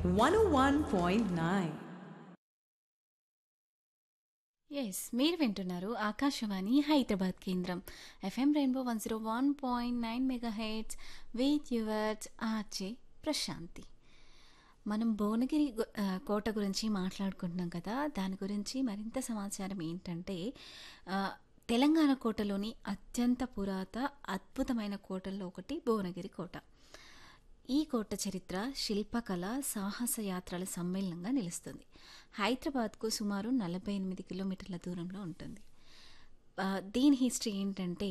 101.9. Yes మీరు వింటున్నారు ఆకాశవాణి హైదరాబాద్ కేంద్రం FM Rainbow one zero one point nine megahertz with yours RJ Prashanti మనం భువనగిరి గు- ఆ, కోట గురించి మాట్లాడుకుంటున్నాం కదా దాని గురించి మరింత సమాచారం ఏంటంటే ఆ, తెలంగాణ కోటలోని అత్యంత పురాత అద్భుతమైన కోటల్లో ఒకటి భువనగిరి కోట ఈ కోట చరిత్ర శిల్పకళ సాహస యాత్రల సమ్మేళనంగా నిలుస్తుంది హైదరాబాద్కు సుమారు నలభై ఎనిమిది కిలోమీటర్ల దూరంలో ఉంటుంది ఆ, దీని హిస్టరీ ఏంటంటే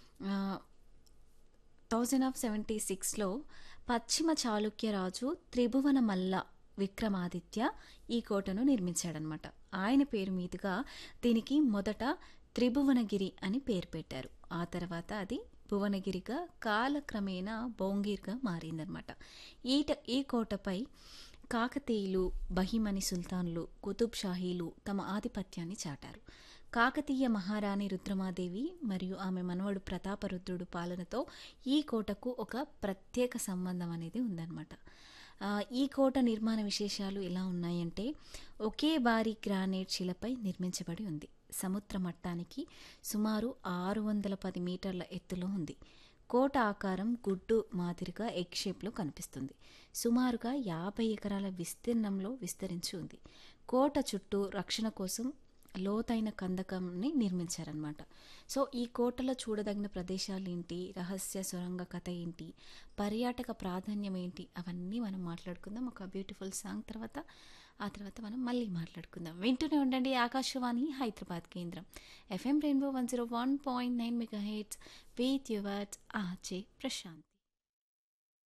థౌజండ్ ఆఫ్ సెవెంటీ సిక్స్లో పశ్చిమ చాళుక్య రాజు త్రిభువన మల్ల విక్రమాదిత్య ఈ కోటను నిర్మించాడనమాట ఆయన పేరు మీదుగా దీనికి మొదట త్రిభువనగిరి అని పేరు పెట్టారు ఆ తర్వాత అది భువనగిరిగా కాలక్రమేణా బోంగీర్గా మారిందనమాట ఈట ఈ కోటపై కాకతీయులు బహిమని సుల్తాన్లు కుతుబ్ షాహీలు తమ ఆధిపత్యాన్ని చాటారు కాకతీయ మహారాణి రుద్రమాదేవి మరియు ఆమె మనవడు ప్రతాపరుద్రుడు పాలనతో ఈ కోటకు ఒక ప్రత్యేక సంబంధం అనేది ఉందన్నమాట ఆ, ఈ కోట నిర్మాణ విశేషాలు ఎలా ఉన్నాయంటే ఒకే భారీ గ్రానైట్ శిలపై నిర్మించబడి ఉంది సముద్ర మట్టానికి సుమారు ఆరు వందల పది మీటర్ల ఎత్తులో ఉంది కోట ఆకారం గుడ్డు మాదిరిగా ఎగ్ షేప్లో కనిపిస్తుంది సుమారుగా యాభై ఎకరాల విస్తీర్ణంలో విస్తరించి ఉంది కోట చుట్టూ రక్షణ కోసం లోతైన కందకంని నిర్మించారనమాట సో ఈ కోటలో చూడదగిన ప్రదేశాలు ఏంటి రహస్య సొరంగ కథ ఏంటి పర్యాటక ప్రాధాన్యం ఏంటి అవన్నీ మనం మాట్లాడుకుందాం ఒక బ్యూటిఫుల్ సాంగ్ తర్వాత ఆ తర్వాత మనం మళ్ళీ మాట్లాడుకుందాం వింటూనే ఉండండి ఆకాశవాణి హైదరాబాద్ కేంద్రం FM Rainbow one zero one point nine megahertz with yours RJ Prashanth